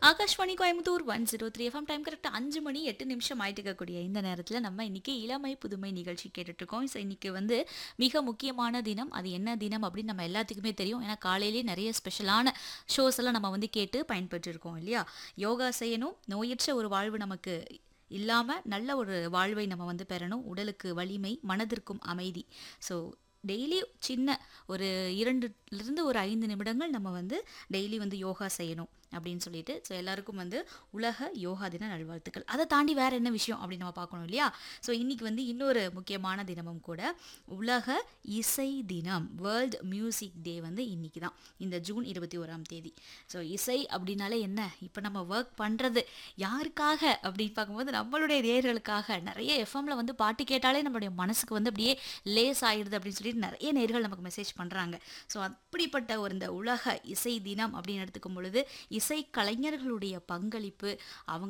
Akashvani Coimbatore one zero three FM time கரெக்டாக அஞ்சு மணி எட்டு நிமிஷம் ஆயிட்டு இருக்கக்கூடிய இந்த நேரத்தில் நம்ம இன்னைக்கு இளமை புதுமை நிகழ்ச்சி கேட்டுட்ருக்கோம் ஸோ இன்னைக்கு வந்து மிக முக்கியமான தினம் அது என்ன தினம் அப்படின்னு நம்ம எல்லாத்துக்குமே தெரியும் ஏன்னா காலையிலேயே நிறைய ஸ்பெஷலான ஷோஸ் எல்லாம் நம்ம வந்து கேட்டு பயன்பெற்றிருக்கோம் இல்லையா யோகா செய்யணும் நோயற்ற ஒரு வாழ்வு நமக்கு இல்லாமல் நல்ல ஒரு வாழ்வை நம்ம வந்து பெறணும் உடலுக்கு வலிமை மனதிற்கும் அமைதி ஸோ டெய்லி சின்ன ஒரு இரண்டுலேருந்து ஒரு ஐந்து நிமிடங்கள் நம்ம வந்து டெய்லி வந்து யோகா செய்யணும் அப்படின்னு சொல்லிட்டு ஸோ எல்லாருக்கும் வந்து உலக யோகா தின நல்வாழ்த்துக்கள் அதை தாண்டி வேற என்ன விஷயம் அப்படின்னு நம்ம பார்க்கணும் இல்லையா ஸோ இன்னைக்கு வந்து இன்னொரு முக்கியமான தினமும் கூட உலக இசை தினம் வேர்ல்ட் மியூசிக் டே வந்து இன்னைக்கு தான் இந்த ஜூன் இருபத்தி ஓராம் தேதி ஸோ இசை அப்படின்னாலே என்ன இப்போ நம்ம ஒர்க் பண்ணுறது யாருக்காக அப்படின்னு பார்க்கும்போது நம்மளுடைய நேர்களுக்காக நிறைய எஃப்எம்ல வந்து பாட்டு கேட்டாலே நம்மளுடைய மனசுக்கு வந்து அப்படியே லேஸ் ஆயிடுது அப்படின்னு சொல்லிட்டு நிறைய நேர்கள் நமக்கு மெசேஜ் பண்ணுறாங்க ஸோ அப்படிப்பட்ட ஒரு இந்த உலக இசை தினம் அப்படின்னு எடுத்துக்கும் பொழுது இசை கலைஞர்களுடைய பங்களிப்பு அவங்க